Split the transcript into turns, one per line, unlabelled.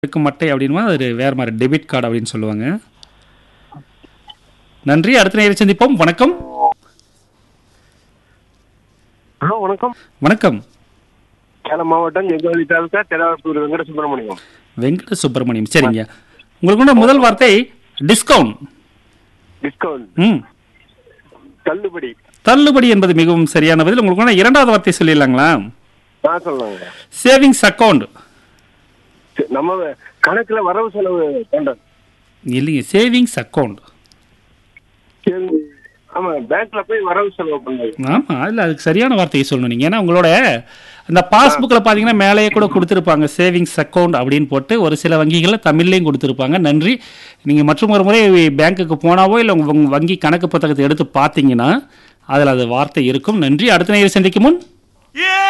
இருக்கும் மட்டை அப்படின்னா அது வேற மாதிரி டெபிட் கார்டு அப்படின்னு சொல்லுவாங்க நன்றி அடுத்த நேரம் சந்திப்போம் வணக்கம்
ஹலோ வணக்கம்
வணக்கம்
சேலம் மாவட்டம் எங்கவழி தாலுக்கா தெலாவத்தூர் வெங்கட சுப்பிரமணியம்
வெங்கட சுப்பிரமணியம் சரிங்க உங்களுக்கு உள்ள முதல் வார்த்தை டிஸ்கவுண்ட்
டிஸ்கவுண்ட்
ம்
தள்ளுபடி
தள்ளுபடி என்பது மிகவும் சரியான பதில் உங்களுக்கு உள்ள இரண்டாவது வார்த்தை சொல்லிடலாங்களா
நான் சொல்லுங்க
சேவிங்ஸ் அக்கவுண்ட்
சரி, நம்ம கணக்குல வரவு செலவு பண்றது
இல்லைங்க சேவிங்ஸ் அக்கவுண்ட்
சரி, ஆமா பேங்க்ல போய் வரவு செலவு பண்றது
ஆமா இல்ல அதுக்கு சரியான வார்த்தையை சொல்லணும் நீங்க ஏன்னா உங்களோட அந்த பாஸ்புக்கில் பார்த்தீங்கன்னா மேலேயே கூட கொடுத்துருப்பாங்க சேவிங்ஸ் அக்கவுண்ட் அப்படின்னு போட்டு ஒரு சில வங்கிகளில் தமிழ்லையும் கொடுத்துருப்பாங்க நன்றி நீங்கள் மற்றும் ஒரு முறை பேங்க்குக்கு போனாவோ இல்லை உங்கள் வங்கி கணக்கு புத்தகத்தை எடுத்து பார்த்தீங்கன்னா அதில் அது வார்த்தை இருக்கும் நன்றி அடுத்த நேரம் சந்திக்கும் முன்